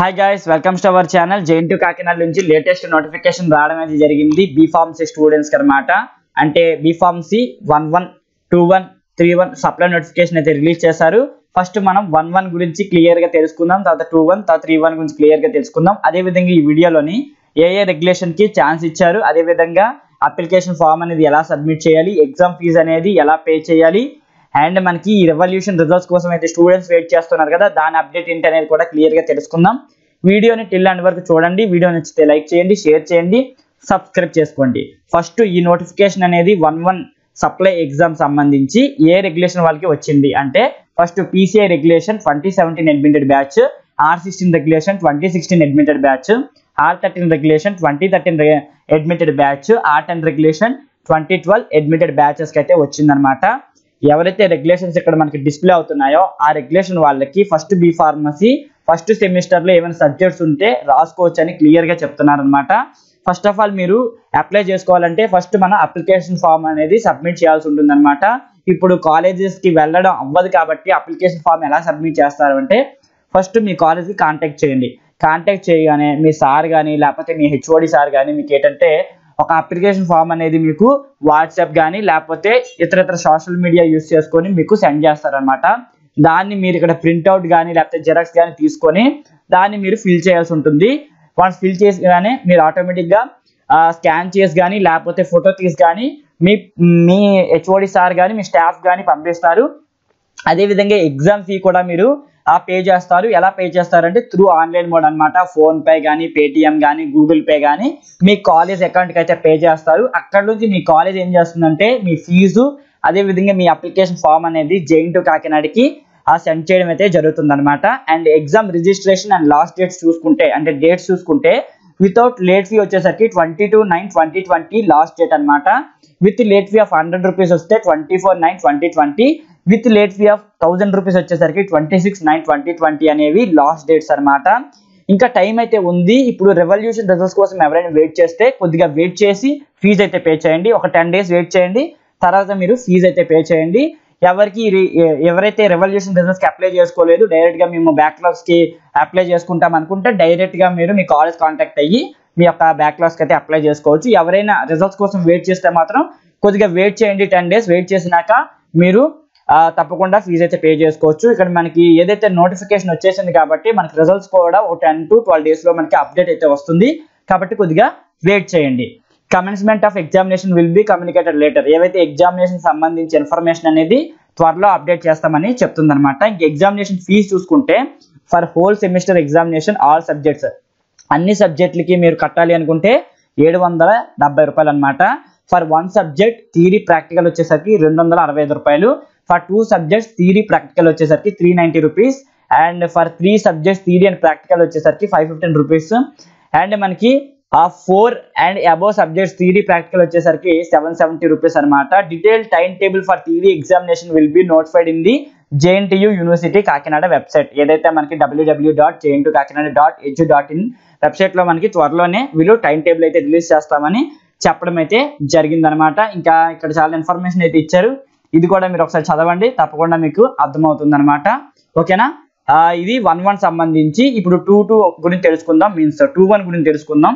hi guys welcome to our channel JNTU Kakinada నుంచి latest notification రావడం అయితే జరిగింది బీఫార్మసీ స్టూడెంట్స్ అనమాట అంటే B pharmacy one one two one three one supply notification అయితే రిలీజ్ చేశారు ఫస్ట్ మనం వన్ వన్ గురించి క్లియర్ గా తెలుసుకుందాం తర్వాత టూ వన్ తర్వాత త్రీ వన్ గురించి క్లియర్ గా తెలుసుకుందాం అదే విధంగా ఈ వీడియోలోని ఏ ఏ రెగ్యులేషన్ కి ఛాన్స్ ఇచ్చారు అదే విధంగా అప్లికేషన్ ఫామ్ అనేది ఎలా సబ్మిట్ చేయాలి ఎగ్జామ్ ఫీజు అనేది ఎలా పే చేయాలి అండ్ మనకి ఈ రెవల్యూషన్ రిజల్ట్స్ కోసం అయితే స్టూడెంట్స్ వెయిట్ చేస్తున్నారు కదా దాని అప్డేట్ ఏంటి అనేది కూడా క్లియర్ గా తెలుసుకుందాం వీడియోని టిల్ అండ్ వరకు చూడండి వీడియో నచ్చితే లైక్ చేయండి షేర్ చేయండి సబ్స్క్రైబ్ చేసుకోండి ఫస్ట్ ఈ నోటిఫికేషన్ అనేది వన్ వన్ సప్లై ఎగ్జామ్ సంబంధించి ఏ రెగ్యులేషన్ వాళ్ళకి వచ్చింది అంటే first PCI regulation twenty seventeen admitted batch R sixteen regulation twenty sixteen admitted batch R thirteen regulation twenty thirteen admitted batch R ten regulation twenty twelve admitted బ్యాచెస్కి అయితే వచ్చిందనమాట ఎవరైతే regulations ఇక్కడ మనకి డిస్ప్లే అవుతున్నాయో ఆ రెగ్యులేషన్ వాళ్ళకి ఫస్ట్ బి ఫార్మసీ ఫస్ట్ సెమిస్టర్లో ఏమైనా సబ్జెక్ట్స్ ఉంటే రాసుకోవచ్చు అని క్లియర్గా చెప్తున్నారు అనమాట ఫస్ట్ ఆఫ్ ఆల్ మీరు అప్లై చేసుకోవాలంటే ఫస్ట్ మన అప్లికేషన్ ఫామ్ అనేది సబ్మిట్ చేయాల్సి ఉంటుందన్నమాట ఇప్పుడు కాలేజెస్కి వెళ్ళడం అవ్వదు కాబట్టి అప్లికేషన్ ఫామ్ ఎలా సబ్మిట్ చేస్తారు అంటే ఫస్ట్ మీ కాలేజ్కి కాంటాక్ట్ చేయండి కాంటాక్ట్ చేయగానే మీ సార్ కానీ లేకపోతే మీ హెచ్ఓడి సార్ కానీ మీకు ఏంటంటే ఒక అప్లికేషన్ ఫామ్ అనేది మీకు వాట్సాప్ కానీ లేకపోతే ఇతర ఇతర సోషల్ మీడియా యూస్ చేసుకొని మీకు సెండ్ చేస్తారనమాట దాన్ని మీరు ఇక్కడ ప్రింట్అవుట్ కానీ లేకపోతే జెరాక్స్ కానీ తీసుకొని దాన్ని మీరు ఫిల్ చేయాల్సి ఉంటుంది వన్స్ ఫిల్ చేసిగానే మీరు ఆటోమేటిక్గా స్కాన్ చేసి కానీ లేకపోతే ఫోటో తీసి కానీ మీ మీ హెచ్ఓడి సార్ కానీ మీ స్టాఫ్ కానీ పంపిస్తారు అదేవిధంగా ఎగ్జామ్ ఫీ కూడా మీరు ఆ పే చేస్తారు ఎలా పే చేస్తారంటే త్రూ ఆన్లైన్ మోడ్ అనమాట ఫోన్ పే కానీ పేటిఎం కానీ గూగుల్ పే కానీ మీ కాలేజ్ అకౌంట్కి అయితే పే చేస్తారు అక్కడ నుంచి మీ కాలేజ్ ఏం చేస్తుందంటే మీ ఫీజు అదేవిధంగా మీ అప్లికేషన్ ఫామ్ అనేది జైన్ టు కాకినాడకి ఆ సెండ్ చేయడం అయితే జరుగుతుంది అనమాట and exam registration and last dates చూసుకుంటే అంటే డేట్స్ చూసుకుంటే వితౌట్ లేట్ ఫీ వచ్చేసరికి twenty two nine twenty twenty last date అనమాట with late fee of hundred rupees వస్తే twenty four nine twenty twenty with late fee of thousand rupees వచ్చేసరికి twenty six nine twenty twenty అనేవి last dates అనమాట ఇంకా time అయితే ఉంది ఇప్పుడు revolution results కోసం ఎవరైనా వెయిట్ చేస్తే కొద్దిగా వెయిట్ చేసి ఫీజు అయితే పే చేయండి ఒక టెన్ డేస్ వెయిట్ చేయండి తర్వాత మీరు ఫీజు అయితే పే చేయండి ఎవరికి ఎవరైతే రెవల్యూషన్ రిజల్ట్స్ కి అప్లై చేసుకోలేదు డైరెక్ట్ గా మేము బ్యాక్లాగ్స్ కి అప్లై చేసుకుంటాం అనుకుంటే డైరెక్ట్ గా మీరు మీ కాలేజ్ కాంటాక్ట్ అయ్యి మీ యొక్క బ్యాక్లాగ్స్ కి అయితే అప్లై చేసుకోవచ్చు ఎవరైనా రిజల్ట్స్ కోసం వెయిట్ చేస్తే మాత్రం కొద్దిగా వెయిట్ చేయండి టెన్ డేస్ వెయిట్ చేసినాక మీరు తప్పకుండా ఫీజు అయితే పే చేసుకోవచ్చు ఇక్కడ మనకి ఏదైతే నోటిఫికేషన్ వచ్చేసింది కాబట్టి మనకి రిజల్ట్స్ కూడా ఒక టెన్ టు ట్వెల్వ్ డేస్ లో మనకి అప్డేట్ అయితే వస్తుంది కాబట్టి కొద్దిగా వెయిట్ చేయండి commencement of examination will be communicated later ఏవైతే ఎగ్జామినేషన్ సంబంధించి ఇన్ఫర్మేషన్ అనేది త్వరలో అప్డేట్ చేస్తామని చెప్తుంది అనమాట ఇంక ఎగ్జామినేషన్ ఫీజు చూసుకుంటే for whole semester examination all subjects అన్ని సబ్జెక్టులకి మీరు కట్టాలి అనుకుంటే ఏడు వందల డెబ్బై రూపాయలు అనమాట for one subject theory practical వచ్చేసరికి రెండు వందల అరవై ఐదు రూపాయలు for two subjects theory practical వచ్చేసరికి three ninety rupees and for three subjects theory and practical వచ్చేసరికి ఫైవ్ ఫిఫ్టీన్ రూపీస్ అండ్ మనకి ఆ four and above subjects theory practical వచ్చేసరికి సెవెన్ సెవెంటీ రూపీస్ అనమాట detail time table for theory examination will be notified in the JNTU university Kakinada website ఏదైతే మనకి WWW dot JN Kakinada dot edu dot in వెబ్సైట్లో మనకి త్వరలోనే వీళ్ళు టైం టేబుల్ అయితే release చేస్తామని చెప్పడం అయితే జరిగిందనమాట ఇంకా ఇక్కడ చాలా ఇన్ఫర్మేషన్ అయితే ఇచ్చారు ఇది కూడా మీరు ఒకసారి చదవండి తప్పకుండా మీకు అర్థమవుతుంది అనమాట ఓకేనా ఇది వన్ వన్ సంబంధించి ఇప్పుడు టూ టూ గురించి తెలుసుకుందాం మీన్స్ టూ వన్ గురించి తెలుసుకుందాం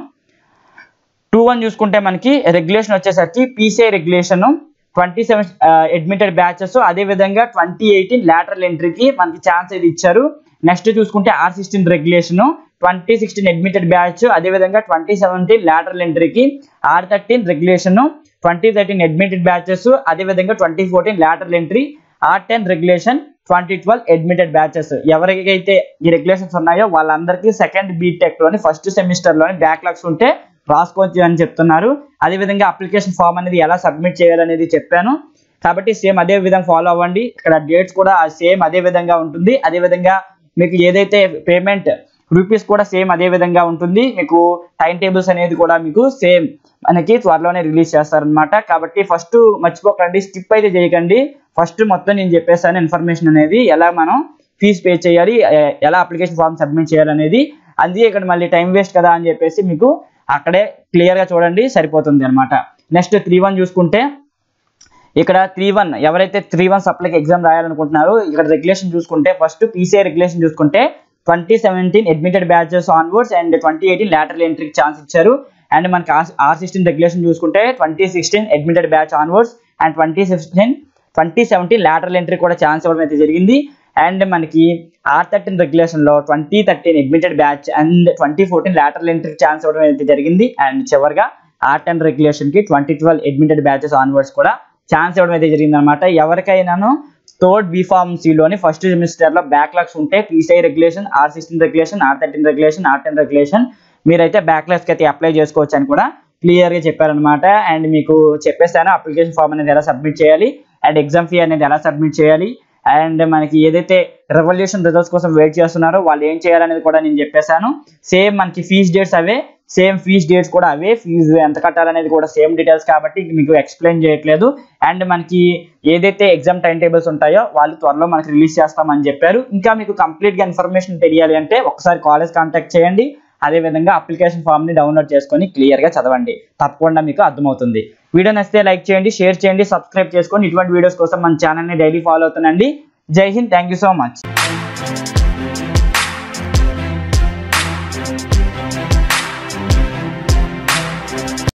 టూ వన్ చూసుకుంటే మనకి రెగ్యులేషన్ వచ్చేసరికి PCI regulation twenty seven admitted batches అదే విధంగా ట్వంటీ ఎయిటీన్ లాటరల్ ఎంట్రీకి మనకి ఛాన్స్ అయితే ఇచ్చారు నెక్స్ట్ చూసుకుంటే R sixteen regulation twenty sixteen admitted batch అదే విధంగా ట్వంటీ సెవెంటీన్ లాటరల్ ఎంట్రీకి R thirteen regulation twenty thirteen admitted batches అదే విధంగా twenty fourteen lateral entry R ten regulation twenty twelve admitted batches ఎవరికైతే ఈ రెగ్యులేషన్స్ ఉన్నాయో వాళ్ళందరికీ సెకండ్ బీటెక్ లోని ఫస్ట్ సెమిస్టర్ లోని బ్యాక్లాగ్స్ ఉంటే రాసుకోవచ్చు అని చెప్తున్నారు అదేవిధంగా అప్లికేషన్ ఫామ్ అనేది ఎలా సబ్మిట్ చేయాలనేది చెప్పాను కాబట్టి సేమ్ అదే విధంగా ఫాలో అవ్వండి ఇక్కడ డేట్స్ కూడా సేమ్ అదే విధంగా ఉంటుంది అదే విధంగా మీకు ఏదైతే పేమెంట్ రూపీస్ కూడా సేమ్ అదే విధంగా ఉంటుంది మీకు టైం టేబుల్స్ అనేది కూడా మీకు సేమ్ మనకి త్వరలోనే రిలీజ్ చేస్తారనమాట కాబట్టి ఫస్ట్ మర్చిపోకండి స్కిప్ అయితే చేయకండి ఫస్ట్ మొత్తం నేను చెప్పేస్తాను ఇన్ఫర్మేషన్ అనేది ఎలా మనం ఫీజు పే చేయాలి ఎలా అప్లికేషన్ ఫామ్ సబ్మిట్ చేయాలనేది అందుకే ఇక్కడ మళ్ళీ టైం వేస్ట్ కదా అని చెప్పేసి మీకు అక్కడే క్లియర్గా చూడండి సరిపోతుంది అనమాట నెక్స్ట్ త్రీ వన్ చూసుకుంటే ఇక్కడ త్రీ వన్ ఎవరైతే త్రీ వన్ సప్లైకి ఎగ్జామ్ రాయాలనుకుంటున్నారో ఇక్కడ రెగ్యులేషన్ చూసుకుంటే ఫస్ట్ పీసీఐ రెగ్యులేషన్ చూసుకుంటే twenty seventeen admitted batches onwards and twenty eighteen lateral ఎంట్రీకి ఛాన్స్ ఇచ్చారు అండ్ మనకి ఆర్ సిక్స్టీన్ రెగ్యులేషన్ చూసుకుంటే twenty sixteen admitted batch onwards and twenty sixteen twenty seventeen lateral entry కూడా chance ఇవ్వడం అయితే జరిగింది అండ్ మనకి ఆర్ థర్టీన్ రెగ్యులేషన్ లో twenty thirteen admitted batch and twenty fourteen lateral entry chance ఇవ్వడం అయితే జరిగింది అండ్ చివరిగా ఆర్ టెన్ రెగ్యులేషన్ కి twenty twelve admitted batches onwards కూడా ఛాన్స్ ఇవ్వడం అయితే జరిగింది అనమాట ఎవరికైనాను థర్డ్ బీఫార్మసీలోని ఫస్ట్ సెమిస్టర్ లో బ్యాక్లాగ్స్ ఉంటే PCI regulation R sixteen regulation R thirteen regulation R ten regulation మీరైతే బ్యాక్లాగ్స్ కి అయితే అప్లై చేసుకోవచ్చు అని కూడా క్లియర్ గా చెప్పారనమాట అండ్ మీకు చెప్పేస్తాను అప్లికేషన్ ఫామ్ అనేది ఎలా సబ్మిట్ చేయాలి అండ్ ఎగ్జామ్ ఫీ అనేది ఎలా సబ్మిట్ చేయాలి అండ్ మనకి ఏదైతే రెవల్యూషన్ రిజల్ట్స్ కోసం వెయిట్ చేస్తున్నారో వాళ్ళు ఏం చేయాలనేది కూడా నేను చెప్పేశాను సేమ్ మనకి ఫీజ్ డేట్స్ అవే సేమ్ ఫీజ్ డేట్స్ కూడా అవే ఫీజు ఎంత కట్టాలనేది కూడా సేమ్ డీటెయిల్స్ కాబట్టి మీకు ఎక్స్ప్లెయిన్ చేయట్లేదు అండ్ మనకి ఏదైతే ఎగ్జామ్ టైం టేబుల్స్ ఉంటాయో వాళ్ళు త్వరలో మనకి రిలీజ్ చేస్తామని చెప్పారు ఇంకా మీకు కంప్లీట్ గా ఇన్ఫర్మేషన్ తెలియాలి అంటే ఒకసారి కాలేజ్ కాంటాక్ట్ చేయండి అదే విధంగా అప్లికేషన్ ఫామ్ ని డౌన్లోడ్ చేసుకొని క్లియర్ గా చదవండి తప్పకుండా మీకు అర్థమవుతుంది వీడియో నచ్చితే లైక్ చేయండి షేర్ చేయండి సబ్స్క్రైబ్ చేసుకొని ఇటువంటి వీడియోస్ కోసం మన ఛానల్ ని డైలీ ఫాలో అవుతుండండి జై హింద్ థ్యాంక్ యూ సో మచ్